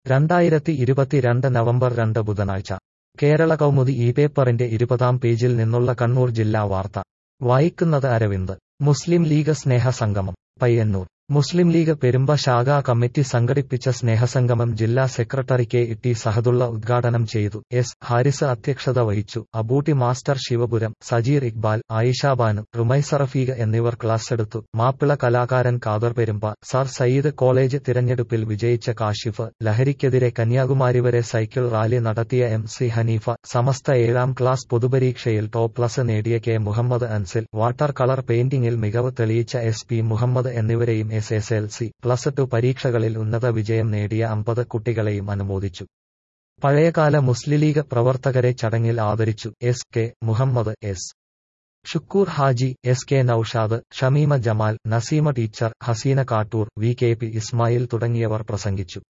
രണ്ടായിരത്തി ഇരുപത്തിരണ്ട് നവംബർ രണ്ട് ബുധനാഴ്ച കേരള കൗമുദി ഈ പേപ്പറിന്റെ ഇരുപതാം പേജിൽ നിന്നുള്ള കണ്ണൂർ ജില്ലാ വാർത്ത വായിക്കുന്നത് അരവിന്ദ് മുസ്ലിം ലീഗ് സ്നേഹ സംഗമം പയ്യന്നൂർ മുസ്ലിം ലീഗ് പെരുമ്പ ശാഖാ കമ്മിറ്റി സംഘടിപ്പിച്ച സ്നേഹസംഗമം ജില്ലാ സെക്രട്ടറി കെ ടി സഹദുള്ള ഉദ്ഘാടനം ചെയ്തു എസ് ഹാരിസ് അധ്യക്ഷത വഹിച്ചു അബൂട്ടി മാസ്റ്റർ ശിവപുരം സജീർ ഇക്ബാൽ ആയിഷാബാനു റുമൈസ റഫീഖ് എന്നിവർ ക്ലാസ്സെടുത്തു മാപ്പിള കലാകാരൻ കാദർ പെരുമ്പ സർ സയ്യിദ് കോളേജ് തിരഞ്ഞെടുപ്പിൽ വിജയിച്ച കാഷിഫ് ലഹരിക്കെതിരെ കന്യാകുമാരി വരെ സൈക്കിൾ റാലി നടത്തിയ എം സി ഹനീഫ സമസ്ത ഏഴാം ക്ലാസ് പൊതുപരീക്ഷയിൽ ടോപ്പ് പ്ലസ് നേടിയ K Muhammad Ansil water colour പെയിന്റിംഗിൽ മികവ് തെളിയിച്ച എസ് പി മുഹമ്മദ് എന്നിവരെയും S S L C plus two പരീക്ഷകളിൽ ഉന്നത വിജയം നേടിയ അമ്പത് കുട്ടികളെയും അനുമോദിച്ചു പഴയകാല മുസ്ലിം ലീഗ് പ്രവർത്തകരെ ചടങ്ങിൽ ആദരിച്ചു S K Muhammad S Shukkur Haji S K Naushad Shameema Jamal Naseema teacher Haseena Kattoor V K P Ismail തുടങ്ങിയവർ പ്രസംഗിച്ചു